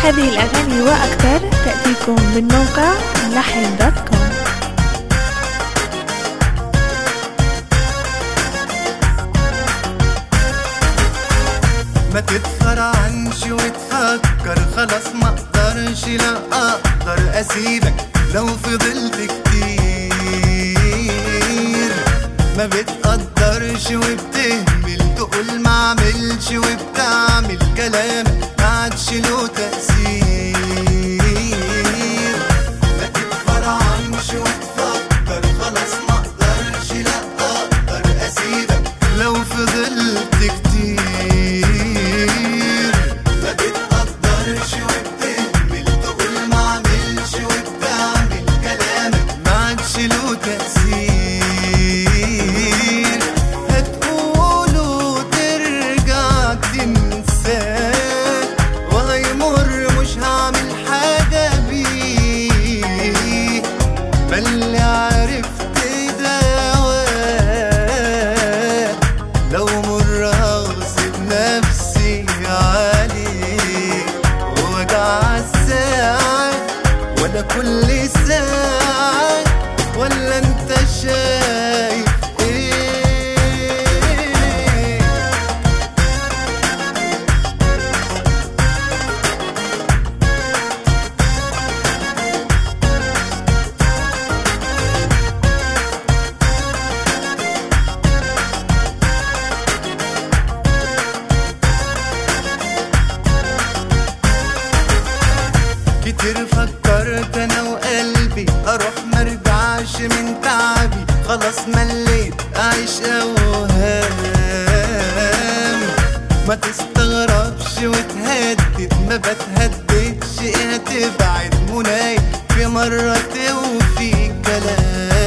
هذه الأغاني وأكثر تأتيكم من موقع لحن دوت كوم ما تتفرعنش وتفكر خلاص ما اقدرش لا اقدر اسيبك لو فضلت كتير ما بتقدرش وبتهمل تقول ما عملش وبتعمل كلام ما عادش له تأثير ما تتفرعنش وتفكر خلاص ما اقدرش لا اقدر اسيبك لو فضلت كتير ما بتقدرش وبتهمل تقول ما عملش وبتعمل كلامك ما عادش له تأثير هتقولوا ترجع تنساه وهيمر مش هعمل حاجة بيه ما اللي عرفت دواء لو مر اغصب نفسي عليه ووجع الساعة ولا كل ساعة ولا انت شايف ايه كتير فكرت انا وقلبي اروح مرجعش من تعبي خلاص مليت اعيش اوهام ما تستغربش وتهدد ما بتهددش ايه هتبعد مناي في مرة توفي كلام